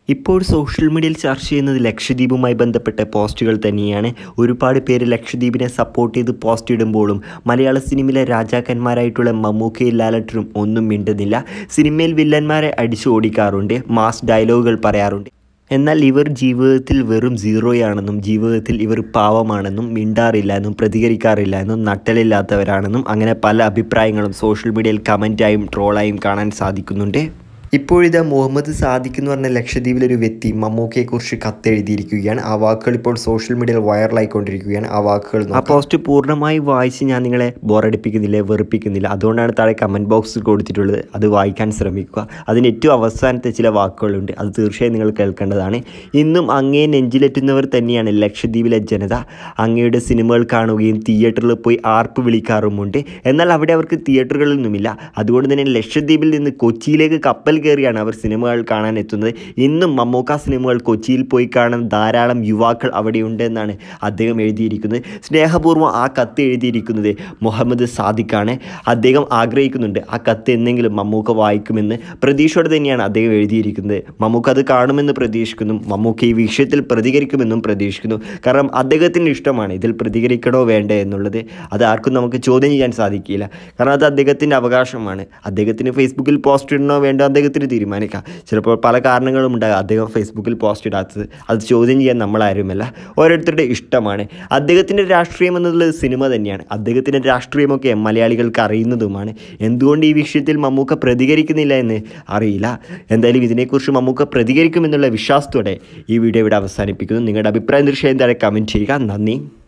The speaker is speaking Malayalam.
ഇപ്പോൾ സോഷ്യൽ മീഡിയയിൽ ചർച്ച ചെയ്യുന്നത് ലക്ഷദ്വീപുമായി ബന്ധപ്പെട്ട പോസ്റ്റുകൾ തന്നെയാണ് ഒരുപാട് പേര് ലക്ഷദ്വീപിനെ സപ്പോർട്ട് ചെയ്ത് പോസ്റ്റ് ഇടുമ്പോഴും മലയാള സിനിമയിലെ രാജാക്കന്മാരായിട്ടുള്ള മമ്മൂക്കയും ലാലട്ടനും ഒന്നും മിണ്ടുന്നില്ല സിനിമയിൽ വില്ലന്മാരെ അടിച്ചു ഓടിക്കാറുണ്ട് മാസ് ഡയലോഗുകൾ പറയാറുണ്ട് എന്നാൽ ഇവർ ജീവിതത്തിൽ വെറും സീറോയാണെന്നും ജീവിതത്തിൽ ഇവർ പാവമാണെന്നും മിണ്ടാറില്ല എന്നും പ്രതികരിക്കാറില്ല എന്നും നട്ടലില്ലാത്തവരാണെന്നും അങ്ങനെ പല അഭിപ്രായങ്ങളും സോഷ്യൽ മീഡിയയിൽ കമൻറ്റായും ട്രോളായും കാണാൻ സാധിക്കുന്നുണ്ട് ഇപ്പോഴിതാ മുഹമ്മദ് സാദിഖ് എന്ന് പറഞ്ഞ ലക്ഷദ്വീപിലൊരു വ്യക്തി മമ്മൂക്കയെക്കുറിച്ച് കത്തെഴുതിയിരിക്കുകയാണ് ആ വാക്കുകൾ ഇപ്പോൾ സോഷ്യൽ മീഡിയയിൽ വൈറലായിക്കൊണ്ടിരിക്കുകയാണ് ആ വാക്കുകൾ ആ പോസ്റ്റ് പൂർണ്ണമായി വായിച്ച് ഞാൻ നിങ്ങളെ ബോറടിപ്പിക്കുന്നില്ല വെറുപ്പിക്കുന്നില്ല അതുകൊണ്ടാണ് താഴെ കമൻറ്റ് ബോക്സിൽ കൊടുത്തിട്ടുള്ളത് അത് വായിക്കാൻ ശ്രമിക്കുക അതിന് ഏറ്റവും അവസാനത്തെ ചില വാക്കുകളുണ്ട് അത് തീർച്ചയായും നിങ്ങൾ കേൾക്കേണ്ടതാണ് ഇന്നും അങ്ങേ നെഞ്ചിലെറ്റുന്നവർ തന്നെയാണ് ലക്ഷദ്വീപിലെ ജനത അങ്ങയുടെ സിനിമകൾ കാണുകയും തിയേറ്ററിൽ പോയി ആർപ്പ് വിളിക്കാറുമുണ്ട് എന്നാൽ അവിടെ അവർക്ക് തിയേറ്ററുകളൊന്നുമില്ല അതുകൊണ്ട് തന്നെ ലക്ഷദ്വീപിൽ നിന്ന് കൊച്ചിയിലേക്ക് കപ്പൽ കയറിയാണ് അവർ സിനിമകൾ കാണാൻ എത്തുന്നത് ഇന്നും മമ്മൂക്ക സിനിമകൾ കൊച്ചിയിൽ പോയി കാണാൻ ധാരാളം യുവാക്കൾ അവിടെയുണ്ട് എന്നാണ് അദ്ദേഹം എഴുതിയിരിക്കുന്നത് സ്നേഹപൂർവ്വം ആ കത്ത് എഴുതിയിരിക്കുന്നത് മുഹമ്മദ് സാദിഖാണ് അദ്ദേഹം ആഗ്രഹിക്കുന്നുണ്ട് ആ കത്ത് എന്നെങ്കിലും മമ്മൂക്ക വായിക്കുമെന്ന് പ്രതീക്ഷയോടെ തന്നെയാണ് അദ്ദേഹം എഴുതിയിരിക്കുന്നത് മമ്മൂക്ക അത് കാണുമെന്ന് പ്രതീക്ഷിക്കുന്നു മമ്മൂക്ക ഈ വിഷയത്തിൽ പ്രതികരിക്കുമെന്നും പ്രതീക്ഷിക്കുന്നു കാരണം അദ്ദേഹത്തിന് ഇഷ്ടമാണ് ഇതിൽ പ്രതികരിക്കണോ വേണ്ടേ എന്നുള്ളത് അത് ആർക്കും നമുക്ക് ചോദ്യം ചെയ്യാൻ സാധിക്കില്ല കാരണം അത് അദ്ദേഹത്തിൻ്റെ അവകാശമാണ് അദ്ദേഹത്തിന് ഫേസ്ബുക്കിൽ പോസ്റ്റ് ഇടണോ വേണ്ടോ അദ്ദേഹത്തിന് തീരുമാനിക്കാം ചിലപ്പോൾ പല കാരണങ്ങളും ഉണ്ടാകും അദ്ദേഹം ഫേസ്ബുക്കിൽ പോസ്റ്റ് ഇടാത്തത് അത് ചോദ്യം ചെയ്യാൻ നമ്മളാരുമല്ല ഓരോരുത്തരുടെ ഇഷ്ടമാണ് അദ്ദേഹത്തിൻ്റെ രാഷ്ട്രീയം എന്നുള്ളത് സിനിമ തന്നെയാണ് അദ്ദേഹത്തിൻ്റെ രാഷ്ട്രീയമൊക്കെ മലയാളികൾക്ക് അറിയുന്നതുമാണ് എന്തുകൊണ്ട് ഈ വിഷയത്തിൽ മമ്മൂക്ക പ്രതികരിക്കുന്നില്ല എന്ന് അറിയില്ല എന്തായാലും ഇതിനെക്കുറിച്ച് മമ്മൂക്ക പ്രതികരിക്കുമെന്നുള്ള വിശ്വാസത്തോടെ ഈ വീഡിയോ ഇവിടെ അവസാനിപ്പിക്കുന്നു നിങ്ങളുടെ അഭിപ്രായം തീർച്ചയായും താഴെ കമൻറ്റ് ചെയ്യുക നന്ദി